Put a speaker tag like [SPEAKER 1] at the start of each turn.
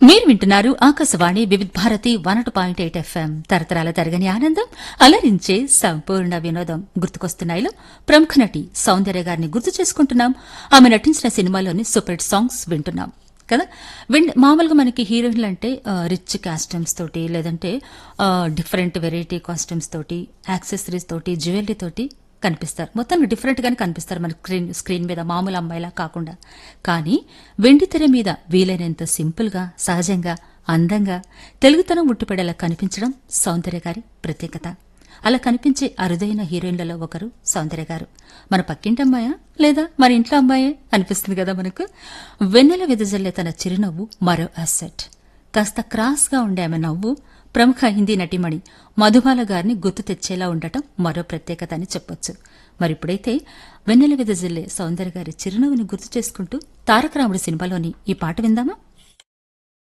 [SPEAKER 1] మీరు వింటున్నారు Akashvani Vividh Bharati one point eight FM తరతరాల తరగని ఆనందం అలరించే సంపూర్ణ వినోదం గుర్తుకొస్తున్నాయిలో ప్రముఖ నటి సౌందర్య గారిని గుర్తు చేసుకుంటున్నాం ఆమె నటించిన సినిమాలోని సూపర్ హిట్ సాంగ్స్ వింటున్నాం కదా విన్ మామూలుగా మనకి హీరోయిన్లు అంటే రిచ్ కాస్ట్యూమ్స్ తోటి లేదంటే డిఫరెంట్ వెరైటీ కాస్ట్యూమ్స్ తోటి యాక్సెసరీస్ తోటి జ్యువెలరీ తోటి కనిపిస్తారు మొత్తానికి డిఫరెంట్ గానే కనిపిస్తారు మన స్క్రీన్ స్క్రీన్ మీద మామూలు అమ్మాయిలా కాకుండా కానీ వెండి తెర మీద వీలైనంత సింపుల్ గా సహజంగా అందంగా తెలుగుతనం ఉట్టిపడేలా కనిపించడం సౌందర్య గారి ప్రత్యేకత అలా కనిపించే అరుదైన హీరోయిన్లలో ఒకరు సౌందర్య గారు మన పక్కింటి అమ్మాయా లేదా మన ఇంట్లో అమ్మాయే అనిపిస్తుంది కదా మనకు వెన్నెల వెదజల్లే తన చిరునవ్వు మరో అసెట్ కాస్త క్రాస్గా ఉండే ఆమె నవ్వు ప్రముఖ హిందీ నటిమణి మధుబాల గారిని గుర్తు తెచ్చేలా ఉండటం మరో ప్రత్యేకత అని చెప్పొచ్చు మరిప్పుడైతే వెన్నెల వెదజిల్లే సౌందర్య గారి చిరునవ్వుని గుర్తు చేసుకుంటూ తారక రాముడి సినిమాలోని ఈ పాట విందామా